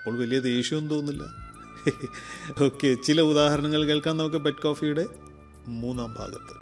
അപ്പോൾ വലിയ ദേഷ്യമൊന്നും തോന്നില്ല ഓക്കെ ചില ഉദാഹരണങ്ങൾ കേൾക്കാം നമുക്ക് ബെഡ് കോഫിയുടെ മൂന്നാം ഭാഗത്ത്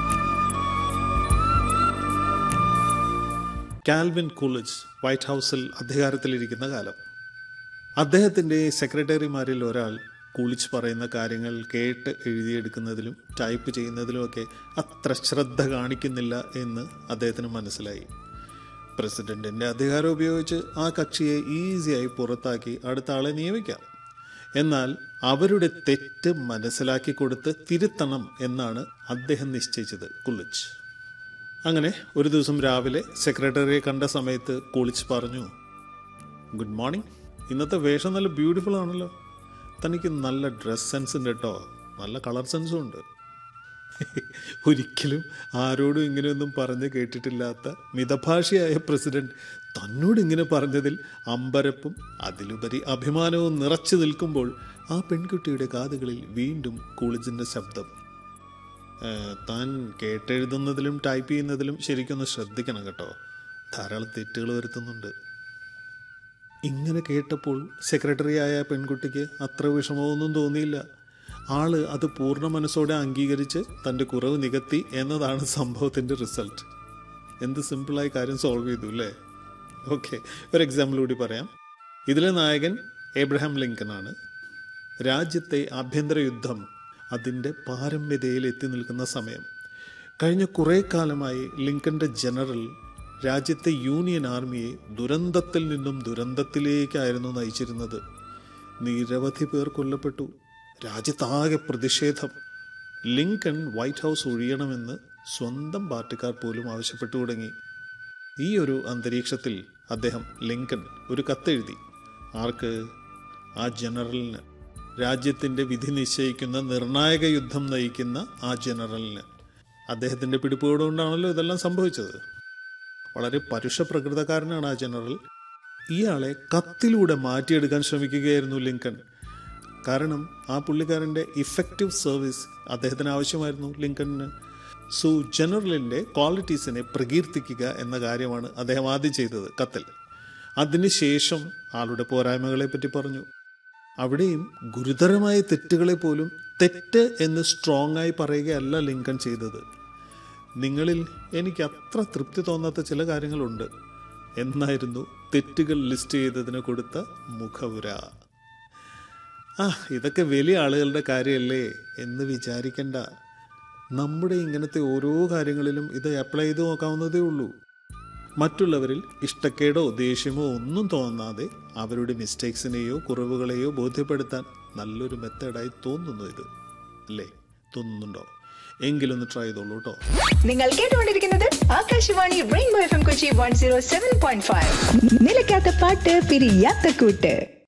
കാൽവിൻ കൂളിജ് വൈറ്റ് ഹൗസിൽ അധികാരത്തിലിരിക്കുന്ന കാലം അദ്ദേഹത്തിൻ്റെ സെക്രട്ടറിമാരിൽ ഒരാൾ കുളിച്ച് പറയുന്ന കാര്യങ്ങൾ കേട്ട് എഴുതിയെടുക്കുന്നതിലും ടൈപ്പ് ചെയ്യുന്നതിലുമൊക്കെ അത്ര ശ്രദ്ധ കാണിക്കുന്നില്ല എന്ന് അദ്ദേഹത്തിന് മനസ്സിലായി പ്രസിഡന്റിന്റെ അധികാരം ഉപയോഗിച്ച് ആ കക്ഷിയെ ഈസിയായി പുറത്താക്കി അടുത്ത ആളെ നിയമിക്കാം എന്നാൽ അവരുടെ തെറ്റ് മനസ്സിലാക്കി കൊടുത്ത് തിരുത്തണം എന്നാണ് അദ്ദേഹം നിശ്ചയിച്ചത് കുളിച്ച് അങ്ങനെ ഒരു ദിവസം രാവിലെ സെക്രട്ടറിയെ കണ്ട സമയത്ത് കുളിച്ച് പറഞ്ഞു ഗുഡ് മോർണിംഗ് ഇന്നത്തെ വേഷം നല്ല ബ്യൂട്ടിഫുൾ ആണല്ലോ തനിക്ക് നല്ല ഡ്രസ് സെൻസ് ഉണ്ട് കേട്ടോ നല്ല കളർ സെൻസും ഉണ്ട് ഒരിക്കലും ആരോടും ഇങ്ങനെയൊന്നും പറഞ്ഞ് കേട്ടിട്ടില്ലാത്ത മിതഭാഷിയായ പ്രസിഡന്റ് തന്നോട് ഇങ്ങനെ പറഞ്ഞതിൽ അമ്പരപ്പും അതിലുപരി അഭിമാനവും നിറച്ചു നിൽക്കുമ്പോൾ ആ പെൺകുട്ടിയുടെ കാതുകളിൽ വീണ്ടും കൂളിജിന്റെ ശബ്ദം "ഏഹ്, താൻ കേട്ടെഴുതുന്നതിലും ടൈപ്പ് ചെയ്യുന്നതിലും ശരിക്കൊന്ന് ശ്രദ്ധിക്കണം കേട്ടോ ധാരാളം തെറ്റുകൾ വരുത്തുന്നുണ്ട് ഇങ്ങനെ കേട്ടപ്പോൾ സെക്രട്ടറിയായ പെൺകുട്ടിക്ക് അത്ര വിഷമമൊന്നും തോന്നിയില്ല ആള് അത് പൂർണ്ണ മനസ്സോടെ അംഗീകരിച്ച് തൻ്റെ കുറവ് നികത്തി എന്നതാണ് സംഭവത്തിൻ്റെ റിസൾട്ട് എന്ത് സിമ്പിളായി കാര്യം സോൾവ് ചെയ്തു അല്ലേ ഓക്കെ ഒരു എക്സാമ്പിൾ കൂടി പറയാം ഇതിലെ നായകൻ എബ്രഹാം ലിങ്കൺ ആണ് രാജ്യത്തെ ആഭ്യന്തര യുദ്ധം അതിൻ്റെ പാരമ്യതയിൽ എത്തി നിൽക്കുന്ന സമയം കഴിഞ്ഞ കുറേ കാലമായി ലിങ്കന്റെ ജനറൽ രാജ്യത്തെ യൂണിയൻ ആർമിയെ ദുരന്തത്തിൽ നിന്നും ദുരന്തത്തിലേക്കായിരുന്നു നയിച്ചിരുന്നത് നിരവധി പേർ കൊല്ലപ്പെട്ടു രാജ്യത്താകെ പ്രതിഷേധം ലിങ്കൺ വൈറ്റ് ഹൗസ് ഒഴിയണമെന്ന് സ്വന്തം പാർട്ടിക്കാർ പോലും ആവശ്യപ്പെട്ടു തുടങ്ങി ഈ ഒരു അന്തരീക്ഷത്തിൽ അദ്ദേഹം ലിങ്കൺ ഒരു കത്തെഴുതി ആർക്ക് ആ ജനറലിന് രാജ്യത്തിന്റെ വിധി നിശ്ചയിക്കുന്ന നിർണായക യുദ്ധം നയിക്കുന്ന ആ ജനറലിന് അദ്ദേഹത്തിന്റെ പിടിപ്പുകേട് കൊണ്ടാണല്ലോ ഇതെല്ലാം സംഭവിച്ചത് വളരെ പരുഷ പ്രകൃതക്കാരനാണ് ആ ജനറൽ ഇയാളെ കത്തിലൂടെ മാറ്റിയെടുക്കാൻ ശ്രമിക്കുകയായിരുന്നു ലിങ്കൺ കാരണം ആ പുള്ളിക്കാരൻ്റെ ഇഫക്റ്റീവ് സർവീസ് അദ്ദേഹത്തിന് ആവശ്യമായിരുന്നു ലിങ്കണിന് സോ ജനറലിൻ്റെ ക്വാളിറ്റീസിനെ പ്രകീർത്തിക്കുക എന്ന കാര്യമാണ് അദ്ദേഹം ആദ്യം ചെയ്തത് കത്തിൽ അതിനുശേഷം ആളുടെ പോരായ്മകളെ പറ്റി പറഞ്ഞു അവിടെയും ഗുരുതരമായ തെറ്റുകളെ പോലും തെറ്റ് എന്ന് സ്ട്രോങ് ആയി പറയുകയല്ല ലിങ്കൺ ചെയ്തത് നിങ്ങളിൽ എനിക്ക് അത്ര തൃപ്തി തോന്നാത്ത ചില കാര്യങ്ങളുണ്ട് എന്നായിരുന്നു തെറ്റുകൾ ലിസ്റ്റ് ചെയ്തതിന് കൊടുത്ത മുഖവുര ആ ഇതൊക്കെ വലിയ ആളുകളുടെ കാര്യമല്ലേ എന്ന് വിചാരിക്കണ്ട നമ്മുടെ ഇങ്ങനത്തെ ഓരോ കാര്യങ്ങളിലും ഇത് അപ്ലൈ ചെയ്ത് നോക്കാവുന്നതേ ഉള്ളൂ മറ്റുള്ളവരിൽ ഇഷ്ടക്കേടോ ദേഷ്യമോ ഒന്നും തോന്നാതെ അവരുടെ മിസ്റ്റേക്സിനെയോ കുറവുകളെയോ ബോധ്യപ്പെടുത്താൻ നല്ലൊരു മെത്തേഡായി തോന്നുന്നു ഇത് അല്ലേ തോന്നുന്നുണ്ടോ എങ്കിലൊന്ന് ട്രൈ ചെയ്തോളൂ കേട്ടോ നിങ്ങൾ കേട്ടുകൊണ്ടിരിക്കുന്നത് Akashvani rainbow F M Kochi one zero seven point five നിലയ്ക്കാത്ത പാട്ട് പിരിയാത്ത കൂട്ട്